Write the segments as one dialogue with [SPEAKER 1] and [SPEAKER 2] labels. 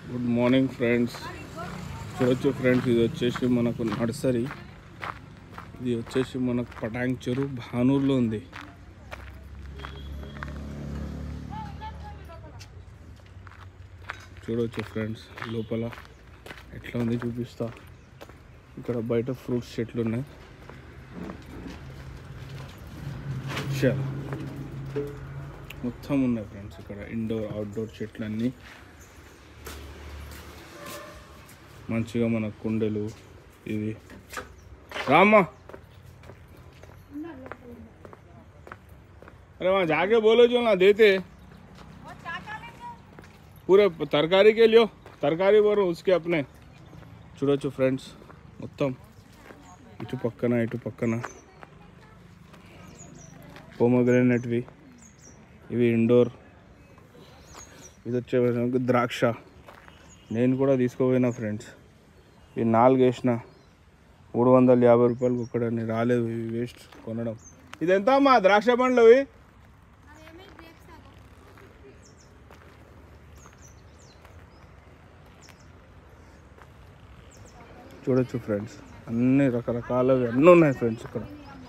[SPEAKER 1] Good morning friends చూడొచ్చు friends ఇది వచ్చేసి మనకు నర్సరీ ఇది వచ్చేసి మనకు పటాంగ్ చెరువు భానూర్లో ఉంది చూడొచ్చు ఫ్రెండ్స్ లోపల ఎట్లా ఉంది చూపిస్తా ఇక్కడ బయట ఫ్రూట్స్ చెట్లు ఉన్నాయి చాలా మొత్తం ఉన్నాయి ఫ్రెండ్స్ ఇక్కడ ఇండోర్ అవుట్డోర్ చెట్లు అన్నీ మంచిగా మన కుండలు ఇవి రామ్మా अरे वहाँ जाके बोलो जो ना देते पूरे तरकारी के लियो तरकारी बोलो उसके अपने చూడొచ్చు ఫ్రెండ్స్ మొత్తం ఇటు పక్కన ఇటు పక్కన పోమోగ్రానైట్వి ఇవి ఇండోర్ ఇది వచ్చే ద్రాక్ష నేను కూడా తీసుకోపోయినా ఫ్రెండ్స్ ఇవి నాలుగు వేసిన మూడు వందల యాభై రూపాయలకు ఒక్కడని రాలేదు ఇవి వేస్ట్ కొనడం ఇది ఎంత అమ్మా ద్రాక్ష పండ్లు అవి చూడొచ్చు ఫ్రెండ్స్ అన్ని రకరకాలవి అన్నీ ఉన్నాయి ఫ్రెండ్స్ ఇక్కడ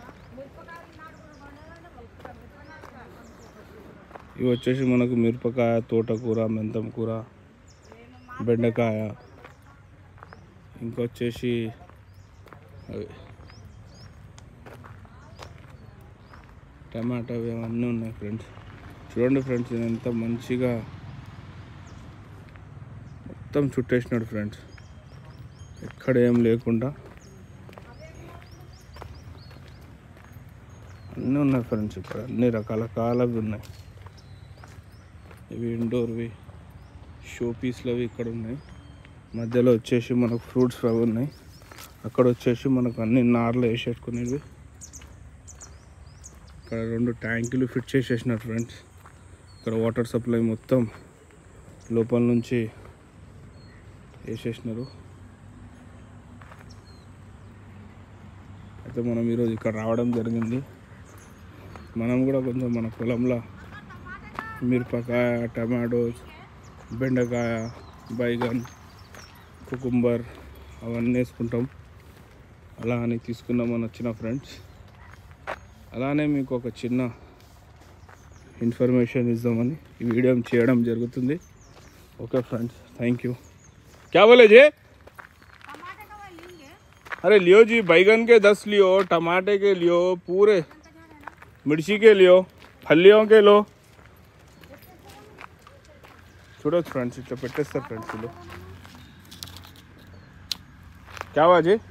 [SPEAKER 1] ఇవి వచ్చేసి మనకు మిరపకాయ తోటకూర మెంతం కూర బెండకాయ ఇంకొచ్చేసి అవి టమాటా అవి అవన్నీ ఉన్నాయి ఫ్రెండ్స్ చూడండి ఫ్రెండ్స్ ఇది ఎంత మంచిగా మొత్తం చుట్టేసినాడు ఫ్రెండ్స్ ఎక్కడ ఏం లేకుండా అన్నీ ఉన్నాయి ఫ్రెండ్స్ ఇక్కడ అన్ని రకాల కాలవి ఉన్నాయి ఇవి ఇండోర్వి షో పీస్లు అవి ఇక్కడ ఉన్నాయి మధ్యలో వచ్చేసి మనకు ఫ్రూట్స్ అవి ఉన్నాయి అక్కడ వచ్చేసి మనకు అన్ని నార్లు వేసేసుకునేవి ఇక్కడ రెండు ట్యాంకులు ఫిట్ చేసేసినారు ఫ్రెండ్స్ ఇక్కడ వాటర్ సప్లై మొత్తం లోపల నుంచి వేసేసినారు అయితే మనం ఈరోజు ఇక్కడ రావడం జరిగింది మనం కూడా కొంచెం మన పొలంలో మిరపకాయ టమాటోస్ బెండకాయ బైగన్ కుకుంబర్ అవన్నీ వేసుకుంటాం అలా అని తీసుకుందామని వచ్చిన ఫ్రెండ్స్ అలానే మీకు ఒక చిన్న ఇన్ఫర్మేషన్ ఇద్దామని ఈ వీడియో చేయడం జరుగుతుంది ఓకే ఫ్రెండ్స్ థ్యాంక్ యూ क्या बोले जी अरे लियो जी बैगन के दस लियो टमाटे के लियो पूरे मिर्ची के लियो फलियों के लो చూడొచ్చు ఫ్రెండ్స్ ఇట్లా పెట్టేస్తారు ఫ్రెండ్స్ వీళ్ళు క్యావా జీ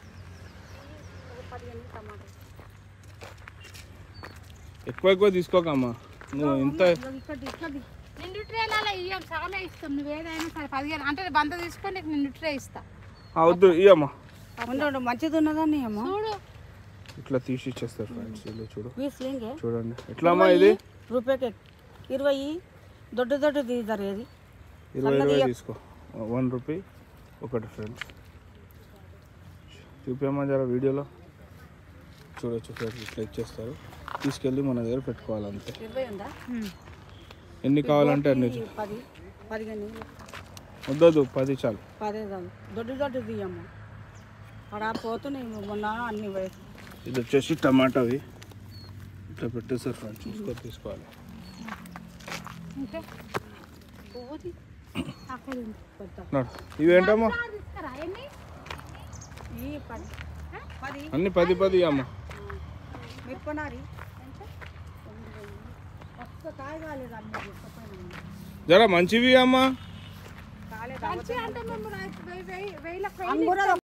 [SPEAKER 1] ఎక్కువ ఎక్కువ తీసుకోకమ్మా నువ్వు ఇంత
[SPEAKER 2] నిండు ట్రేలలో ఇయ్యం సగమే ఇస్తాం నువ్వు ఏదైనా సరే పదిహేను అంటే బంద తీసుకొని నీకు నిండు ట్రే ఇస్తా
[SPEAKER 1] ఆ, వద్దు ఇయ్యమ్మా
[SPEAKER 3] ఉండు మంచిది ఉన్నదని అమ్మ
[SPEAKER 2] చూడు
[SPEAKER 1] ఇట్లా తీసి ఇచ్చేస్తారు ఫ్రెండ్స్ వీళ్ళు చూడు
[SPEAKER 3] బీస్ లేంగే
[SPEAKER 1] చూడండి ఎట్లా అమ్మా ఇది
[SPEAKER 3] రూపాయికి ఇరవై దొడ్డు దొడ్డుది జరిగేది
[SPEAKER 1] ఇరవై ఇరవై తీసుకో వన్ రూపీ ఒకటి ఫ్రెండ్స్ చూపించమ్మా జర వీడియోలో చూడొచ్చు ఫ్రెండ్స్ ఇట్లా ఇచ్చేస్తారు తీసుకెళ్ళి మన దగ్గర పెట్టుకోవాలి అంతే
[SPEAKER 3] ఇరవై ఉందా
[SPEAKER 1] ఎన్ని కావాలంటే అన్ని
[SPEAKER 3] ఈ పది పదిహేను
[SPEAKER 1] వద్దొద్దు పది చాలు
[SPEAKER 3] పదే చాలు దొడ్డు దొడ్డుది అమ్మ అక్కడ పోతున్నాయి మొన్న అన్ని వయసు
[SPEAKER 1] ఇది వచ్చేసి టమాటావి ఇట్లా పెట్టేస్తారు ఫ్రెండ్స్ చూసుకొని తీసుకోవాలి
[SPEAKER 2] ఇంకా పువ్వుది అక్కడ ఉంది.
[SPEAKER 1] నడు. ఇవేంటమ్మా
[SPEAKER 2] ఆ, తీసుకురా ఎన్ని
[SPEAKER 3] ఈ పది పది
[SPEAKER 1] అన్ని పది పది అమ్మ
[SPEAKER 3] మిరపనారి ఒక్క కాయ కాలేదు అమ్మ తీసుకుపోయినా
[SPEAKER 1] జర మంచివి అమ్మా
[SPEAKER 3] కాలేదు
[SPEAKER 2] మంచిగా అంటే మేము వెయ్యి వెయ్యి వెయ్యిలకు వెయ్యి
[SPEAKER 3] అంగుర